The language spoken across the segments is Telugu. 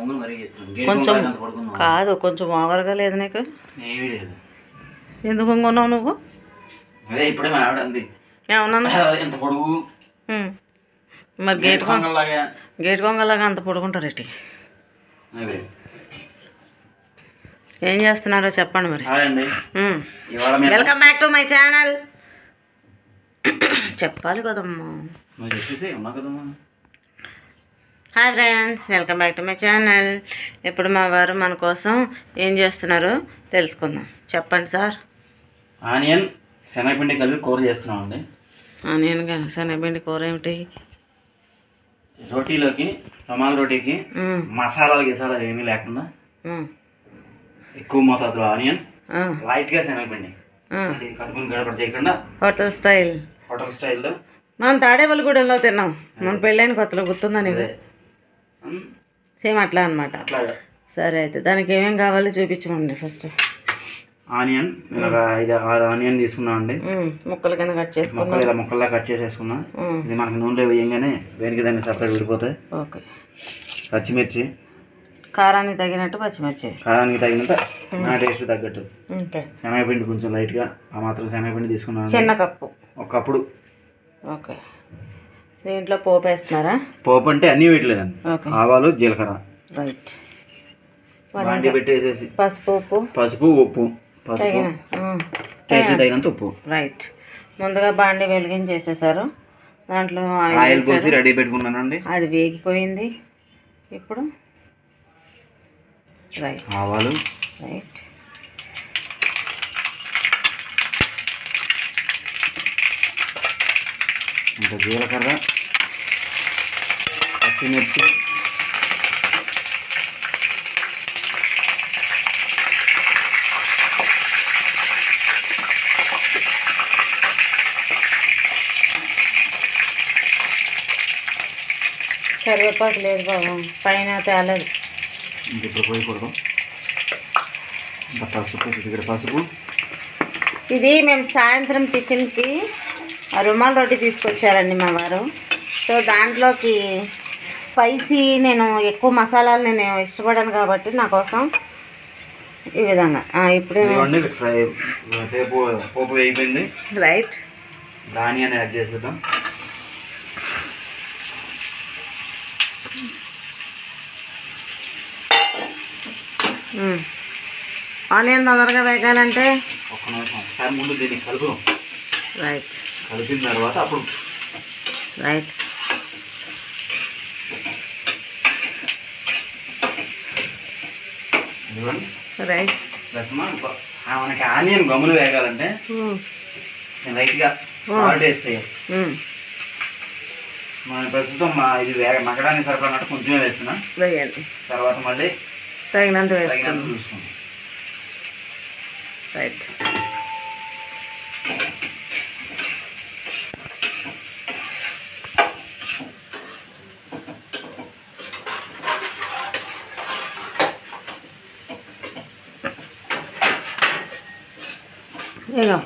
గమ్మున మరీ చెప్తున్నాను గేట్ కొంచెం కొంగ అంత పడుకుందాం కాదు కొంచెం ఓవర్గా లేదు నీకు ఏమీ లేదు ఎందుకు కొన్నావు నువ్వు అదే ఇప్పుడే మా ఆవిడ అంది ఏమన్నా ఎంత పొడుగు ఉమ్. మరి గేట్ కొంగ కొంగలాగా గేట్ కొంగలాగా అంత పొడుకుంటారు ఇటు అదే ఏం చేస్తున్నారో చెప్పండి మరి హాయ్ అండి ఉమ్. ఇవాళ మేము welcome back to my channel చెప్పాలి కదమ్మా నువ్వు చెప్పేసి ఉన్నా కదమ్మా hi friends welcome back to my channel ఇప్పుడు మా వారు మన కోసం ఏం చేస్తున్నారు తెలుసుకుందాం చెప్పండి సార్ ఆనియన్ శనగపిండి కలిపి కూర చేస్తున్నాం అండి నేను కానీ శనగపిండి కూర ఏమిటి రోటీలోకి రుమాల్ రోటీకి ఉమ్, మసాలాలు గిసాలాలు ఏమీ లేకుండా ఉమ్, ఎక్కువ మోతాదులో ఆనియన్ ఆ, లైట్గా శనగపిండి ఆ. అంటే ఇది కడుపుని గడపడ చేయకుండా హోటల్ స్టైల్ హోటల్ స్టైల్లో మనం తాడేపల్లిగూడెంలో తిన్నాం మన పెళ్ళైన కొత్తలో గుర్తుందా నీకు అదే ఉమ్, సేమ్ అట్లా అనమాట అట్లాగా సరే అయితే దానికి ఏమేం కావాలో చూపించమండి ఫస్ట్ ఆనియన్ ఇలాగ ఐదు ఆరు ఆనియన్ తీసుకున్నాం అండి ముక్కల కింద కట్ చేసుకున్నాం ముక్కలు ఇలా ముక్కల్లా కట్ చేసేసుకున్నాం ఉమ్, ఇది మనకి నూనెలో వేయంగానే దేనికి దాన్ని సపరేట్ విడిపోతాయి ఓకే పచ్చిమిర్చి కారానికి తగినట్టు పచ్చిమిర్చి కారానికి తగినంత నా టేస్ట్ తగ్గట్టు ఓకే శనగపిండి కొంచెం లైట్గా ఆ మాత్రం శనగపిండి తీసుకున్నాను చిన్న కప్పు ఒకప్పుడు ఓకే దీంట్లో పోపు వేస్తున్నారా పోపు అంటే అన్నీ వేయట్లేదండి ఓకే ఆవాలు జీలకర్ర రైట్ బాండి పెట్టేసేసి పసుపు ఉప్పు పసుపు ఉప్పు పసుపు తగిన టేస్ట్ తగినంత ఉప్పు రైట్ ముందుగా బాండి వెలిగించేసేసారు దాంట్లో ఆయిల్ ఆయిల్ వేసారు పోసి రెడీ పెట్టుకున్నానండి అది వేగిపోయింది ఇప్పుడు రైట్ ఆవాలు రైట్ ఇంకా జీలకర్ర పచ్చిమిర్చి కరివేపాకు లేదు బాబు పైన తేలేదు ఇంక ఇప్పుడు పోయకూడదు ఇంకా పసుపు ఇక్కడ పసుపు ఇది మేము సాయంత్రం టిఫిన్కి రుమాల్ రోటీ తీసుకొచ్చారండి మా వారు సో దాంట్లోకి స్పైసీ నేను ఎక్కువ మసాలాలు నేను ఇష్టపడాను కాబట్టి నా కోసం ఈ విధంగా ఆ, ఇప్పుడే ఇదిగోండి ఫ్రై సేపు పోపు వేయిపోయింది రైట్ ధాన్యాన్ని యాడ్ చేసేద్దాం ఆనియన్ తొందరగా వేగాలంటే ఒక్క నిమిషం ఒకసారి ముందు దీన్ని కలుపు రైట్ కలిపిన తర్వాత అప్పుడు రైట్ ఇదిగోండి రైట్ ప్లస్ మా ఇంకో- ఆ మనకి ఆనియన్ గమ్ములు వేగాలంటే నేను లైట్గా సాల్ట్ వేస్తే మన ప్రస్తుతం మా ఇది వేగ మగడానికి సరిపడినట్టు కొంచెమే వేస్తున్నా వేయండి తర్వాత మళ్ళీ తగినంత తగినంత వేసుకుందాం చూసుకుందాం రైట్ ఇగో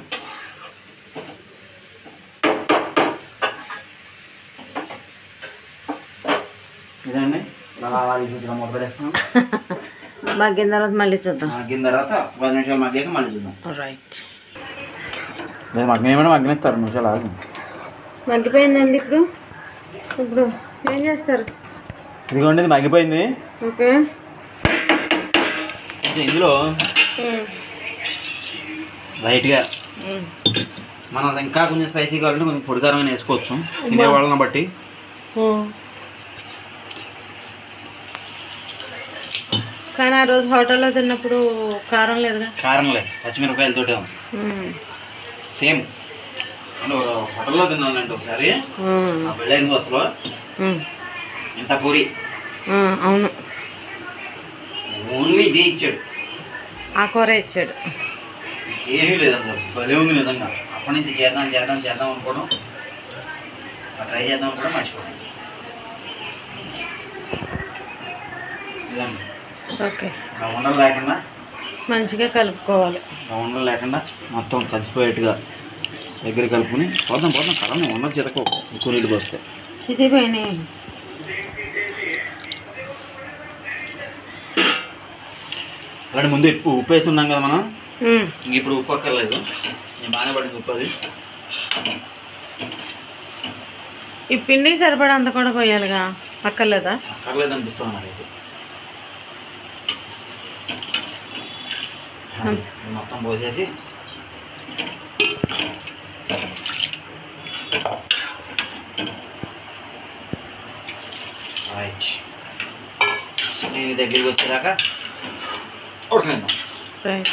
ఇదండి అలా ఇది ఇట్లా మూత పెట్టేస్తున్నాం మగ్గిన తర్వాత మళ్ళీ చూద్దాం మగ్గిన తర్వాత పది నిమిషాలు మగ్గాక మళ్ళీ చూద్దాం రైట్ లేదు మగ్గనేమన్నా మగ్గనిస్తారు నిమిషాలు ఆగు మగ్గిపోయిందండి ఇప్పుడు ఇప్పుడు ఏం చేస్తారు ఇదిగోండి ఇది మగ్గిపోయింది ఓకే కొంచెం ఇందులో లైట్గా మనం ఇంకా కొంచెం స్పైసీ కావాలంటే కొంచెం పొడి కారం వేసుకోవచ్చు తినే వాళ్ళని బట్టి కానీ ఆ రోజు హోటల్లో తిన్నప్పుడు కారం లేదుగా కారం లేదు పచ్చిమిరపకాయలతోటే ఉంది సేమ్ అంటే హోటల్లో తిన్నానంటే ఒకసారి ఆ పెళ్ళైన కొత్తలో ఇంత పూరి అవును ఓన్లీ ఇదే ఇచ్చాడు ఆ కూర ఇచ్చాడు ఏమీ లేదు అసలు భలే ఉంది నిజంగా అప్పటి నుంచి చేద్దాం చేద్దాం చేద్దాం అనుకోవడం ట్రై చేద్దాం అనుకోవడం మర్చిపోతాం ఇదండి ఓకే ఇలా ఉండలు లేకుండా మంచిగా కలుపుకోవాలి ఇలా ఉండలు లేకుండా మొత్తం కలిసిపోయేట్టుగా దగ్గర కలుపుకొని పోదాం పోదాం కలవని ఉండదు చితకో ఎక్కువ నీళ్ళు పోస్తే ఇది పోయినాయి అలాంటి ముందు ఉప్పు ఉప్పు వేసి ఉన్నాం కదా మనం ఉమ్. ఇంక ఇప్పుడు ఉప్పు అక్కర్లేదు నేను బాగానే పడింది ఉప్పు అది ఈ పిండికి సరిపడా అంత కూడా కొయ్యాలిగా అక్కర్లేదా అక్కర్లేదు అనిపిస్తుంది నాకైతే ఇది మొత్తం పోసేసి రైట్ నేను ఈ దగ్గరికి వచ్చేదాకా ఉడకనిద్దాం రైట్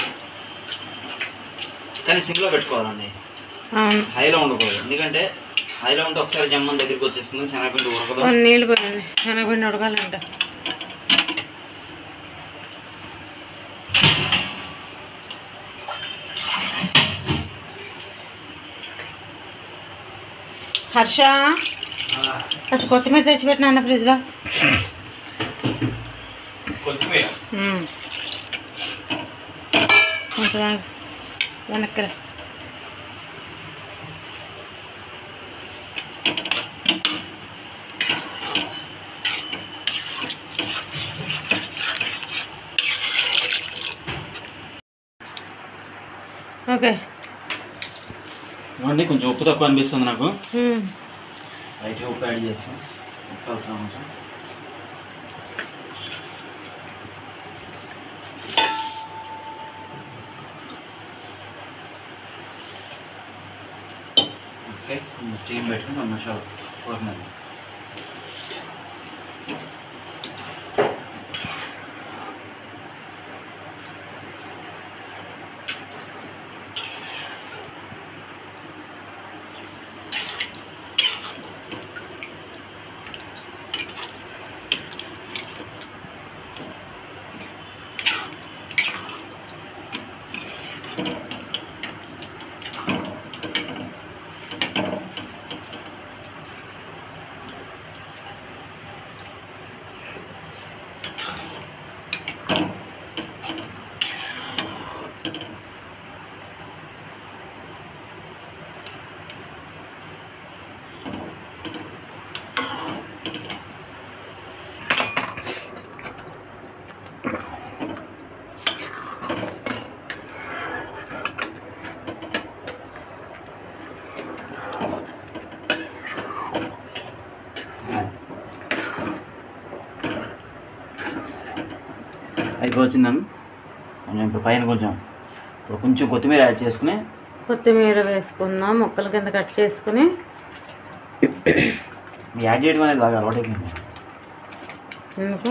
కానీ సిమ్లో పెట్టుకోవాలండి అవును హైలో ఉండకూడదు ఎందుకంటే హైలో ఉంటే ఒకసారి జమ్మన్ దగ్గరికి వచ్చేస్తుంది శనగపిండి ఉడకదు కొన్ని నీళ్ళు పోయండి శనగపిండి ఉడకాలంట హర్ష అసలు కొత్తిమీర తెచ్చిపెట్టిన అన్న ఫ్రిడ్జ్లో కొత్తిమీర ఉమ్. కొంచెం ఆగు. వెనక్కి రా. ఓకే ఇవ్వండి కొంచెం ఉప్పు తక్కువ అనిపిస్తుంది నాకు ఉమ్. లైట్గా ఉప్పు యాడ్ చేస్తాం ఉప్పు కలుపుతాం కొంచెం ఓకే కొంచెం స్టీమ్ పెట్టుకుని రెండు నిమిషాలు ఉడకనిద్దాం అయిపోవచ్చిందని కొంచెం ఇప్పుడు పైన కొంచెం ఇప్పుడు కొంచెం కొత్తిమీర యాడ్ చేసుకుని కొత్తిమీర వేసుకుందాం ముక్కల కింద కట్ చేసుకుని మీ యాడ్ చేయడం అనేది బాగా అలవాటైపోయింది ఎందుకు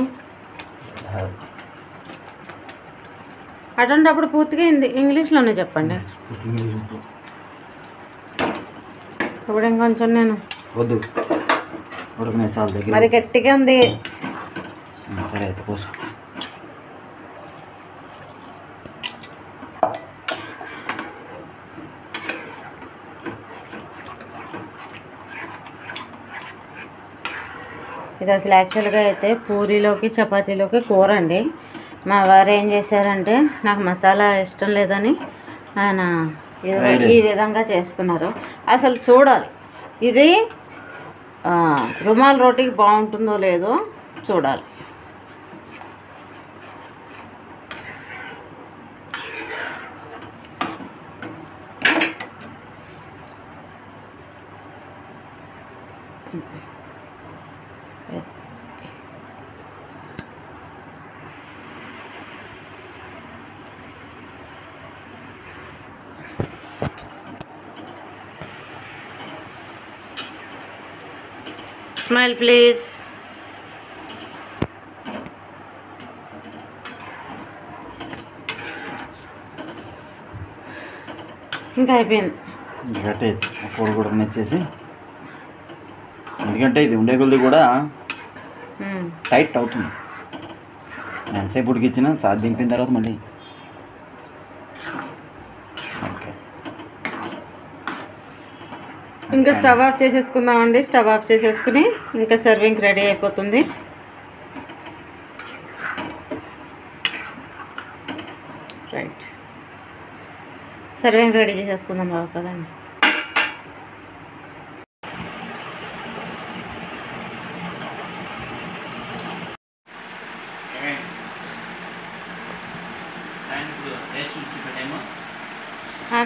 అటువంటిప్పుడు పూర్తిగా హిందీ ఇంగ్లీష్లోనే చెప్పండి ఇప్పుడు ఇంకొంచెం నేను వద్దు ఉడకనే చాలు దగ్గర మరి గట్టిగా ఉంది ఉమ్, సరే అయితే కోసు ఇది అసలు యాక్చువల్గా అయితే పూరీలోకి చపాతీలోకి కూర అండి మా వారు ఏం చేశారంటే నాకు మసాలా ఇష్టం లేదని ఆయన ఇది- ఈ విధంగా చేస్తున్నారు అసలు చూడాలి ఇది ఆ, రుమాల్ రోటీకి బాగుంటుందో లేదో చూడాలి స్మైల్ ప్లీజ్ ఇంకా అయిపోయింది గట్టే కూర కూడా నచ్చేసి ఎందుకంటే ఇది ఉండే కొద్ది కూడా ఉమ్. టైట్ అవుతుంది ఎంతసేపు ఉడికిచ్చినా చార్జ్ దింపిన తర్వాత మళ్ళీ ఓకే ఇంకా స్టవ్ ఆఫ్ చేసేసుకుందామండి స్టవ్ ఆఫ్ చేసేసుకుని ఇంకా సర్వింగ్ రెడీ అయిపోతుంది రైట్ సర్వింగ్ రెడీ చేసేసుకుందాం బాబు కదండి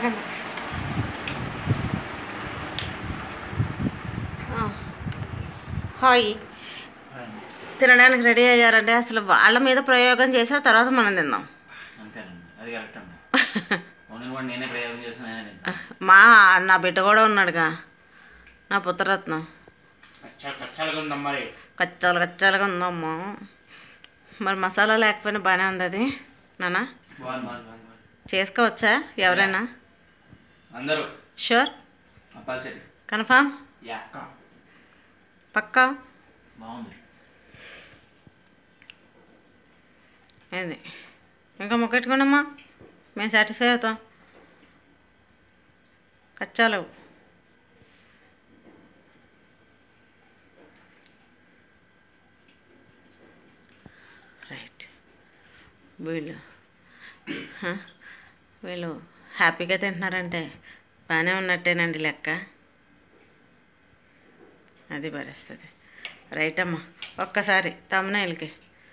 ఆగండి ఒకసారి. ఆ. హాయ్ తినడానికి రెడీ అయ్యారంటే అసలు వాళ్ళ మీద ప్రయోగం చేసిన తర్వాత మనం తిందాం అంతేనండి అది కరెక్ట్ అండి ఓన్లీ కూడా నేనే ప్రయోగం చేసిన నేనే తింటాను మా నా బిడ్డ కూడా ఉన్నాడుగా నా పుత్రరత్నం కచ్చాలు కచ్చాలుగా ఉందమ్మా మరి కచ్చాలు కచ్చాలుగా ఉందమ్మా మరి మసాలా లేకపోయినా బాగానే ఉంది అది నాన్న బాగుంది బాగుంది బాగుంది బాగుంది చేసుకోవచ్చా ఎవరైనా అందరూ షూర్ అప్పాల్సరి కన్ఫామ్ యాక్క పక్కా బాగుంది ఏంది ఇంకా మొక్కెట్టుకోండమ్మా మేము సాటిస్ఫై అవుతాం కచ్చాలు రైట్ వీళ్ళు హ? వీళ్ళు హ్యాపీగా తింటున్నారంటే బాగానే ఉన్నట్టేనండి లెక్క అది పరిస్థితి రైట్ అమ్మా ఒక్కసారి తమ్మునేళ్ళకి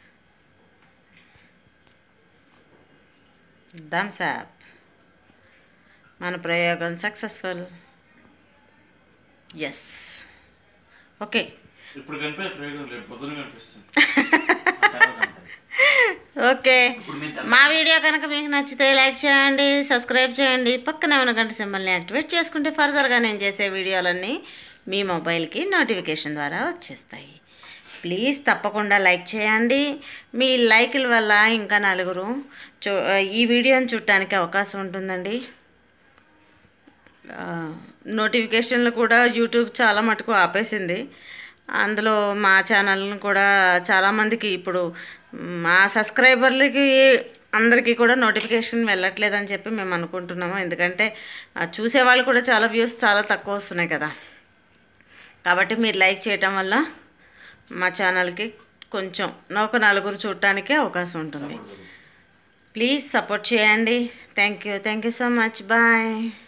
థమ్స్ అప్ మన ప్రయోగం సక్సెస్ఫుల్ ఎస్ ఓకే ఇప్పుడు కనిపే ప్రయోగం లేదు పొద్దున కనిపిస్తుంది ఓకే ఇప్పుడు మీరు మా వీడియో కనుక మీకు నచ్చితే లైక్ చేయండి సబ్స్క్రైబ్ చేయండి పక్కనే ఉన్న గంట సింబల్ని యాక్టివేట్ చేసుకుంటే ఫర్దర్గా నేను చేసే వీడియోలన్నీ మీ మొబైల్కి నోటిఫికేషన్ ద్వారా వచ్చేస్తాయి ప్లీజ్ తప్పకుండా లైక్ చేయండి మీ లైకుల వల్ల ఇంకా నలుగురు చూ ఈ వీడియోని చూడటానికి అవకాశం ఉంటుందండి ఆ, నోటిఫికేషన్లు కూడా యూట్యూబ్ చాలా మటుకు ఆపేసింది అందులో మా ఛానల్ని కూడా చాలామందికి ఇప్పుడు మా సబ్స్క్రైబర్లకి అందరికీ కూడా నోటిఫికేషన్ వెళ్ళట్లేదని చెప్పి మేము అనుకుంటున్నాము ఎందుకంటే ఆ, చూసేవాళ్ళు కూడా చాలా వ్యూస్ చాలా తక్కువ వస్తున్నాయి కదా కాబట్టి మీరు లైక్ చేయటం వల్ల మా ఛానల్కి కొంచెం ఒక నలుగురు చూడటానికి అవకాశం ఉంటుంది ప్లీజ్ సపోర్ట్ చేయండి thank you thank you so much bye